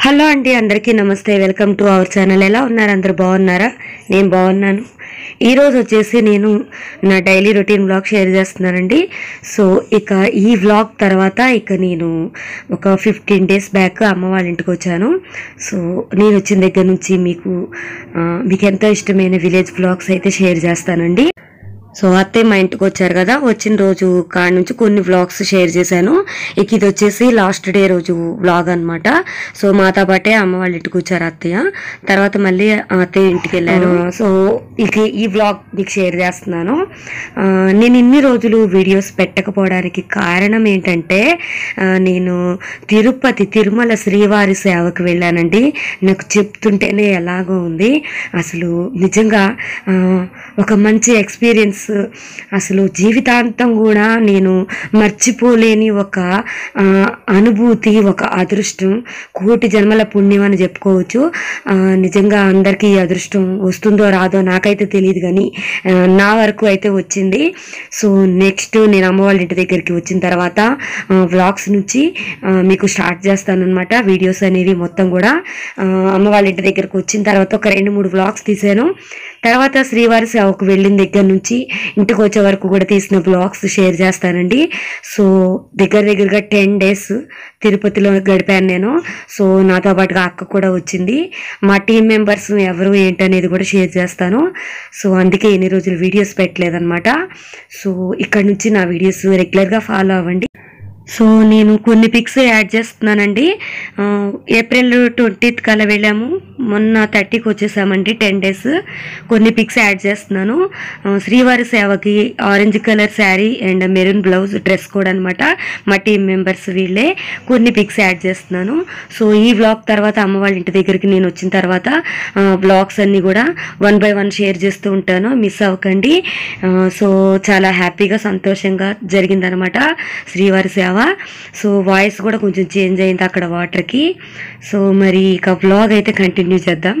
hello అండి అందరికీ నమస్తే వెల్కమ్ టు అవర్ ఛానల్ ఎలా ఉన్నారు అందరు బాగున్నారా నేను బాగున్నాను ఈరోజు వచ్చేసి నేను నా డైలీ రొటీన్ బ్లాగ్ షేర్ చేస్తున్నానండి సో ఇక ఈ వ్లాగ్ తర్వాత ఇక నేను ఒక ఫిఫ్టీన్ డేస్ బ్యాక్ అమ్మ వాళ్ళ ఇంటికి వచ్చాను సో నేను వచ్చిన దగ్గర నుంచి మీకు ఆ, మీకు ఎంతో ఇష్టమైన విలేజ్ బ్లాగ్స్ అయితే షేర్ చేస్తానండి సో అత్తయ్య మా ఇంటికి వచ్చారు కదా వచ్చిన రోజు కాడ నుంచి కొన్ని వ్లాగ్స్ షేర్ చేశాను ఇక ఇది వచ్చేసి లాస్ట్ డే రోజు వ్లాగ్ అన్నమాట సో మాతో పాటే అమ్మ వాళ్ళ ఇంటికి వచ్చారు అత్తయ్య తర్వాత మళ్ళీ అత్తయ్య ఇంటికి వెళ్ళారు సో ఇక ఈ వ్లాగ్ మీకు షేర్ చేస్తున్నాను ఆ, నేను ఇన్ని రోజులు వీడియోస్ పెట్టకపోవడానికి కారణం ఏంటంటే ఆ, నేను తిరుపతి తిరుమల శ్రీవారి సేవకు వెళ్ళానండి నాకు చెప్తుంటేనే ఎలాగో ఉంది అసలు నిజంగా ఆ, ఒక మంచి ఎక్స్పీరియన్స్ అసలు జీవితాంతం కూడా నేను మర్చిపోలేని ఒక ఆ, అనుభూతి ఒక అదృష్టం కోటి జన్మల పుణ్యం అని చెప్పుకోవచ్చు ఆ, నిజంగా అందరికీ ఈ అదృష్టం వస్తుందో రాదో నాకైతే తెలియదు కానీ ఆ, నా వరకు అయితే వచ్చింది సో నెక్స్ట్ నేను అమ్మ వాళ్ళ ఇంటి దగ్గరికి వచ్చిన తర్వాత వ్లాగ్స్ నుంచి ఆ, మీకు స్టార్ట్ చేస్తానన్నమాట వీడియోస్ అనేవి మొత్తం కూడా ఆ, అమ్మ వాళ్ళ ఇంటి దగ్గరికి వచ్చిన తర్వాత ఒక రెండు మూడు వ్లాగ్స్ తీసాను తర్వాత శ్రీవారి సేవకు వెళ్ళిన దగ్గర నుంచి ఇంటికి వచ్చే వరకు కూడా తీసిన బ్లాగ్స్ షేర్ చేస్తానండి సో దగ్గర దగ్గరగా టెన్ డేస్ తిరుపతిలో గడిపాను నేను సో నాతో పాటుగా అక్క కూడా వచ్చింది మా టీం మెంబర్స్ ఎవరు ఏంటనేది కూడా షేర్ చేస్తాను సో అందుకే ఎన్ని రోజులు వీడియోస్ పెట్టలేదన్నమాట సో ఇక్కడ నుంచి నా వీడియోస్ రెగ్యులర్గా ఫాలో అవ్వండి సో నేను కొన్ని పిక్స్ యాడ్ చేస్తున్నానండి ఆ, ఏప్రిల్ ట్వంటీత్ కల్లా వెళ్ళాము మొన్న థర్టీకి వచ్చేసామండి టెన్ డేస్ కొన్ని పిక్స్ యాడ్ చేస్తున్నాను ఆ, శ్రీవారి సేవకి orange colour sari and maroon blouse dress code అనమాట మా టీం మెంబర్స్ వీళ్ళే కొన్ని పిక్స్ యాడ్ చేస్తున్నాను సో ఈ వ్లాగ్ తర్వాత అమ్మ వాళ్ళ ఇంటి దగ్గరికి నేను వచ్చిన తర్వాత బ్లాగ్స్ అన్నీ కూడా వన్ బై వన్ షేర్ చేస్తూ ఉంటాను మిస్ అవ్వకండి ఆ, సో చాలా హ్యాపీగా సంతోషంగా జరిగిందనమాట శ్రీవారి సేవ సో వాయిస్ కూడా కొంచెం చేంజ్ అయింది అక్కడ వాటర్కి సో మరి ఇక బ్లాగ్ అయితే కంటిన్యూ చేద్దాం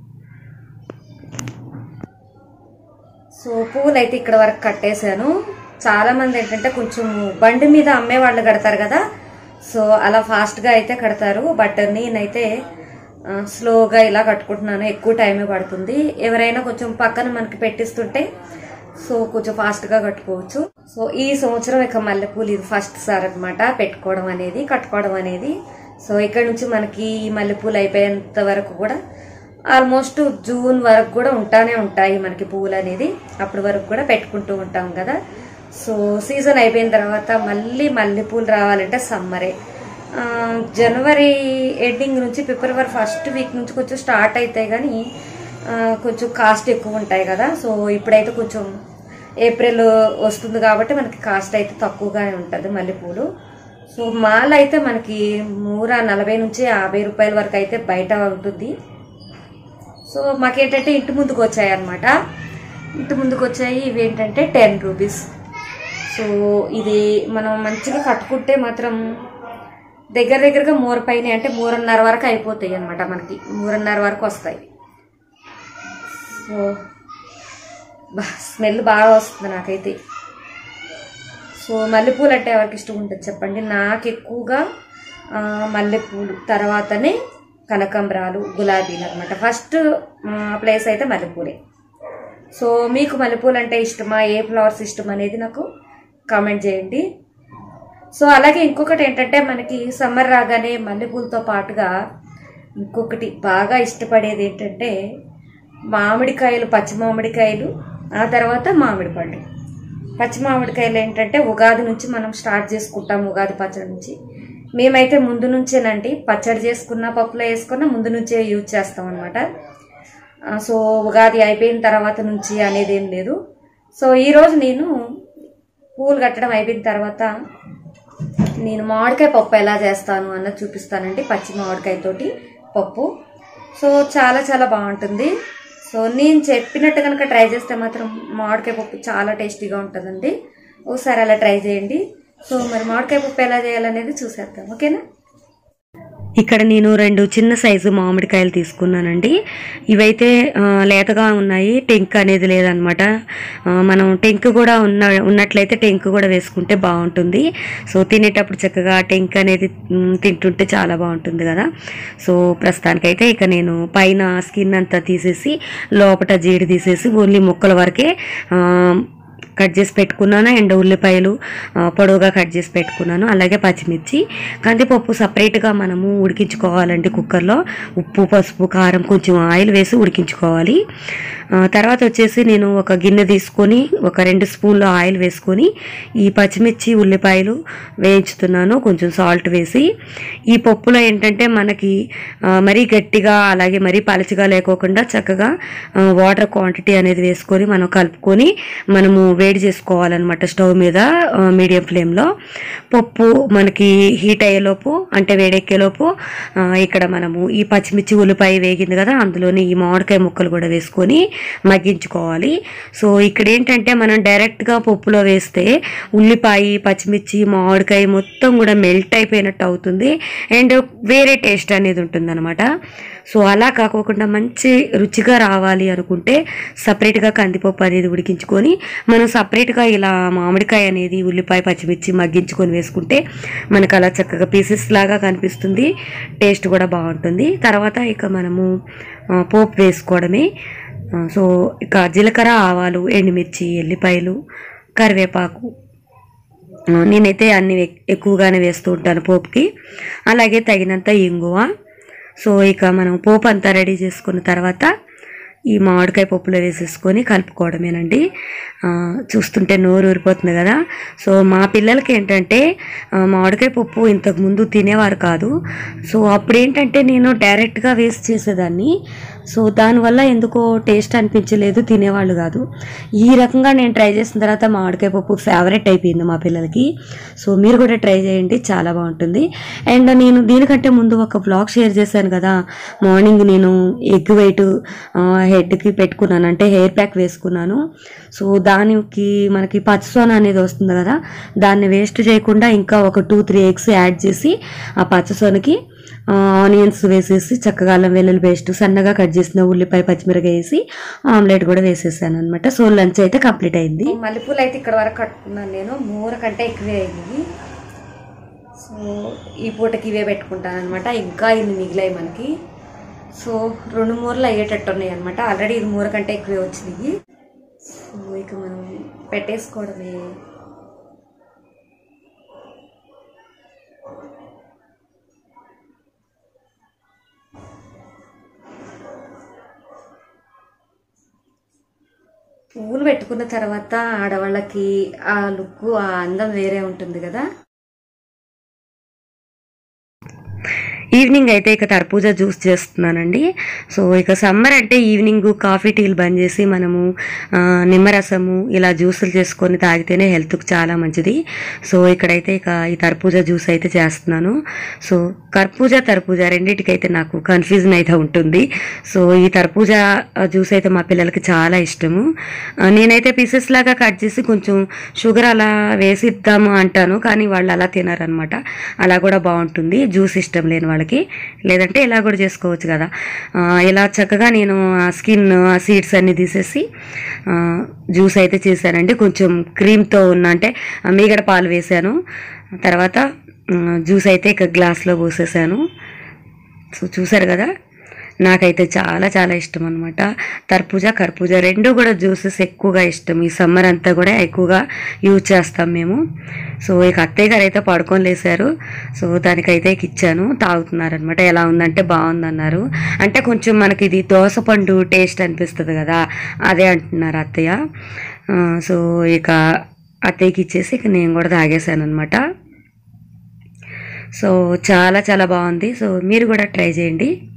సో పువ్వులు అయితే ఇక్కడ వరకు కట్టేశాను చాలా మంది ఏంటంటే కొంచెం బండి మీద అమ్మే వాళ్ళు కడతారు కదా సో అలా ఫాస్ట్ గా అయితే కడతారు బట్ నేనైతే ఆ, స్లోగా ఇలా కట్టుకుంటున్నాను ఎక్కువ టైమే పడుతుంది ఎవరైనా కొంచెం పక్కన మనకి పెట్టిస్తుంటే సో కొంచెం ఫాస్ట్ గా కట్టుకోవచ్చు సో ఈ సంవత్సరం ఇక మల్లెపూలు ఇది ఫస్ట్ సార్ అనమాట పెట్టుకోవడం అనేది కట్టుకోవడం అనేది సో ఇక్కడ నుంచి మనకి ఈ మల్లెపూలు అయిపోయేంత వరకు కూడా ఆల్మోస్ట్ జూన్ వరకు కూడా ఉంటానే ఉంటాయి మనకి పువ్వులు అనేది అప్పటి వరకు కూడా పెట్టుకుంటూ ఉంటాం కదా సో సీజన్ అయిపోయిన తర్వాత మళ్ళీ మల్లెపూలు రావాలంటే సమ్మరే ఆ, జనవరి ఎండింగ్ నుంచి ఫిబ్రవరి ఫస్ట్ వీక్ నుంచి కొంచెం స్టార్ట్ అవుతాయి కానీ ఆ, కొంచెం కాస్ట్ ఎక్కువ ఉంటాయి కదా సో ఇప్పుడైతే కొంచెం ఏప్రిల్ వస్తుంది కాబట్టి మనకి కాస్ట్ అయితే తక్కువగానే ఉంటుంది మల్లెపూలు సో మాల్ అయితే మనకి మూర నలభై నుంచి యాభై రూపాయల వరకు అయితే బయట ఉంటుంది సో మాకేంటంటే ఇంటి ముందుకు వచ్చాయి అనమాట ఇంటి ముందుకు వచ్చాయి ఇవి ఏంటంటే టెన్ రూపీస్ సో ఇది మనం మంచిగా కట్టుకుంటే మాత్రం దగ్గర దగ్గరగా మూర పైన అంటే మూరన్నర వరకు అయిపోతాయి అనమాట మనకి మూరన్నర వరకు వస్తాయి సో బా స్మెల్ బాగా వస్తుంది నాకైతే సో మల్లెపూలు అంటే ఎవరికి ఇష్టం ఉంటుంది చెప్పండి నాకు ఎక్కువగా ఆ, మల్లెపూలు తర్వాతనే కనకంబరాలు గులాబీలు అనమాట ఫస్ట్ ప్లేస్ అయితే మల్లెపూలే సో మీకు మల్లెపూలు అంటే ఇష్టమా ఏ ఫ్లవర్స్ ఇష్టం అనేది నాకు కామెంట్ చేయండి సో అలాగే ఇంకొకటి ఏంటంటే మనకి సమ్మర్ రాగానే మల్లెపూలతో పాటుగా ఇంకొకటి బాగా ఇష్టపడేది ఏంటంటే మామిడికాయలు పచ్చి మామిడికాయలు ఆ తర్వాత మామిడి పండు పచ్చి మామిడికాయలు ఏంటంటే ఉగాది నుంచి మనం స్టార్ట్ చేసుకుంటాం ఉగాది పచ్చడి నుంచి మేమైతే ముందు నుంచేనండి పచ్చడి చేసుకున్న పప్పులో వేసుకున్న ముందు నుంచే యూజ్ చేస్తాం అనమాట సో ఉగాది అయిపోయిన తర్వాత నుంచి అనేది ఏం లేదు సో ఈరోజు నేను పూలు కట్టడం అయిపోయిన తర్వాత నేను మామిడికాయ పప్పు ఎలా చేస్తాను అన్నది చూపిస్తానండి పచ్చి మామిడికాయతోటి పప్పు సో చాలా చాలా బాగుంటుంది సో నేను చెప్పినట్టు కనుక ట్రై చేస్తే మాత్రం మామిడికాయ పప్పు చాలా టేస్టీగా ఉంటుందండి ఒకసారి అలా ట్రై చేయండి సో మరి మామిడికాయ పప్పు ఎలా చేయాలనేది చూసేద్దాం ఓకేనా ఇక్కడ నేను రెండు చిన్న సైజు మామిడికాయలు తీసుకున్నానండి ఇవైతే ఆ, లేతగా ఉన్నాయి టెంక్ అనేది లేదనమాట ఆ, మనం టెంక్ కూడా ఉన్న ఉన్నట్లయితే టెంక్ కూడా వేసుకుంటే బాగుంటుంది సో తినేటప్పుడు చక్కగా టెంక్ అనేది మ్, తింటుంటే చాలా బాగుంటుంది కదా సో ప్రస్తుతానికైతే ఇక నేను పైన స్కిన్ అంతా తీసేసి లోపల జీడి తీసేసి ఓన్లీ ముక్కల వరకే ఆ, కట్ చేసి పెట్టుకున్నాను అండ్ ఉల్లిపాయలు ఆ, పొడవుగా కట్ చేసి పెట్టుకున్నాను అలాగే పచ్చిమిర్చి కందిపప్పు సపరేట్గా మనము ఉడికించుకోవాలండి కుక్కర్లో ఉప్పు పసుపు కారం కొంచెం ఆయిల్ వేసి ఉడికించుకోవాలి ఆ, తర్వాత వచ్చేసి నేను ఒక గిన్నె తీసుకొని ఒక రెండు స్పూన్లు ఆయిల్ వేసుకొని ఈ పచ్చిమిర్చి ఉల్లిపాయలు వేయించుతున్నాను కొంచెం సాల్ట్ వేసి ఈ పప్పులో ఏంటంటే మనకి ఆ, మరీ గట్టిగా అలాగే మరీ పలచగా లేకోకుండా చక్కగా ఆ, వాటర్ క్వాంటిటీ అనేది వేసుకొని మనం కలుపుకొని మనము వేడి చేసుకోవాలన్నమాట స్టవ్ మీద ఆ, మీడియం ఫ్లేమ్లో పప్పు మనకి హీట్ అయ్యేలోపు అంటే వేడెక్కేలోపు ఆ, ఇక్కడ మనము ఈ పచ్చిమిర్చి ఉల్లిపాయ వేగింది కదా అందులోని ఈ మామిడికాయ ముక్కలు కూడా వేసుకొని మగ్గించుకోవాలి సో ఇక్కడ ఏంటంటే మనం డైరెక్ట్గా పప్పులో వేస్తే ఉల్లిపాయ పచ్చిమిర్చి మామిడికాయ మొత్తం కూడా మెల్ట్ అయిపోయినట్టు అవుతుంది అండ్ వేరే టేస్ట్ అనేది ఉంటుందన్నమాట సో అలా కాకోకుండా మంచి రుచిగా రావాలి అనుకుంటే సపరేట్గా కందిపప్పు అనేది ఉడికించుకొని మనం సపరేట్గా ఇలా మామిడికాయ అనేది ఉల్లిపాయ పచ్చిమిర్చి మగ్గించుకొని వేసుకుంటే మనకు అలా చక్కగా పీసెస్ లాగా కనిపిస్తుంది టేస్ట్ కూడా బాగుంటుంది తర్వాత ఇక మనము ఆ, పోపు వేసుకోవడమే ఆ, సో ఇక జీలకర్ర ఆవాలు ఎండుమిర్చి ఎల్లిపాయలు కరివేపాకు ఆ, నేనైతే అన్ని ఎక్- ఎక్కువగానే వేస్తూ ఉంటాను పోపుకి అలాగే తగినంత ఇంగువ సో ఇక మనం పోపు అంతా రెడీ చేసుకున్న తర్వాత ఈ మామిడికాయ పప్పులో వేసేసుకొని కలుపుకోవడమేనండి ఆ, చూస్తుంటే నోరు ఊరిపోతుంది కదా సో మా పిల్లలకి ఏంటంటే ఆ, మామిడికాయ పప్పు ఇంతకు ముందు తినేవారు కాదు సో అప్పుడు ఏంటంటే నేను డైరెక్ట్గా వేస్ట్ చేసేదాన్ని సో దానివల్ల ఎందుకో టేస్ట్ అనిపించలేదు తినేవాళ్ళు కాదు ఈ రకంగా నేను ట్రై చేసిన తర్వాత మామిడికాయ పప్పు ఫేవరెట్ అయిపోయింది మా పిల్లలకి సో మీరు కూడా ట్రై చేయండి చాలా బాగుంటుంది అండ్ నేను దీనికంటే ముందు ఒక బ్లాగ్ షేర్ చేశాను కదా మార్నింగ్ నేను ఎగ్ వైట్ హెడ్కి పెట్టుకున్నాను అంటే హెయిర్ ప్యాక్ వేసుకున్నాను సో దానికి మనకి పచ్చసోన అనేది వస్తుంది కదా దాన్ని వేస్ట్ చేయకుండా ఇంకా ఒక టూ త్రీ ఎగ్స్ యాడ్ చేసి ఆ పచ్చసోనకి ఆనియన్స్ వేసేసి చక్కగా అల్లం వెల్లుల్లి పేస్ట్ సన్నగా కట్ చేసిన ఉల్లిపాయ పచ్చిమిరకాయ వేసి ఆమ్లెట్ కూడా వేసేసాను అనమాట సో లంచ్ అయితే కంప్లీట్ అయింది మల్లెపూలు అయితే ఇక్కడ వరకు కట్టుకున్నాను నేను మూర కంటే ఎక్కువే అయింది సో ఈ పూటకి ఇవే పెట్టుకుంటాను అనమాట ఇంకా ఇన్ని మిగిలాయి మనకి సో రెండు మూరలు అయ్యేటట్టు ఉన్నాయి అనమాట ఆల్రెడీ ఇది మూర కంటే ఎక్కువే వచ్చినాయి సో ఇక మనం పెట్టేసుకోవడమే పువ్వులు పెట్టుకున్న తర్వాత ఆడవాళ్ళకి ఆ లుక్ ఆ అందం వేరే ఉంటుంది కదా ఈవినింగ్ అయితే ఇక తర్పూజా జ్యూస్ చేస్తున్నానండి సో ఇక సమ్మర్ అంటే ఈవినింగ్ కాఫీ టీలు బంద్ చేసి మనము ఆ, నిమ్మరసము ఇలా జ్యూసులు చేసుకొని తాగితేనే హెల్త్కి చాలా మంచిది సో ఇక్కడైతే ఇక ఈ తర్పూజా జ్యూస్ అయితే చేస్తున్నాను సో కర్పూజా తర్పూజా రెండింటికైతే నాకు కన్ఫ్యూజన్ అయితే ఉంటుంది సో ఈ తర్పూజా జ్యూస్ అయితే మా పిల్లలకి చాలా ఇష్టము ఆ, నేనైతే పీసెస్ లాగా కట్ చేసి కొంచెం షుగర్ అలా వేసి ఇద్దాము అంటాను కానీ వాళ్ళు అలా తినారనమాట అలా కూడా బాగుంటుంది జ్యూస్ ఇష్టం లేని వాళ్ళకి లేదంటే ఇలా కూడా చేసుకోవచ్చు కదా ఆ, ఇలా చక్కగా నేను ఆ స్కిన్ ఆ సీడ్స్ అన్ని తీసేసి ఆ, జ్యూస్ అయితే చేశానండి కొంచెం క్రీమ్తో ఉన్న అంటే ఆ, మీగడ పాలు వేశాను తర్వాత ఆ, జ్యూస్ అయితే ఇక గ్లాస్లో పోసేసాను సో చూసారు కదా నాకైతే చాలా చాలా ఇష్టం అనమాట తర్పూజా కర్పూజా రెండు కూడా జ్యూసెస్ ఎక్కువగా ఇష్టం ఈ సమ్మర్ అంతా కూడా ఎక్కువగా యూజ్ చేస్తాం మేము సో ఇక అత్తయ్య గారు అయితే పడుకొని లేసారు సో దానికైతే ఇక ఇచ్చాను తాగుతున్నారనమాట ఎలా ఉందంటే బాగుందన్నారు అంటే కొంచెం మనకి ఇది దోసపండు టేస్ట్ అనిపిస్తుంది కదా అదే అంటున్నారు అత్తయ్య ఆ, సో ఇక అత్తయ్యకి ఇచ్చేసి ఇక నేను కూడా తాగేశాను అనమాట సో చాలా చాలా బాగుంది సో మీరు కూడా ట్రై చేయండి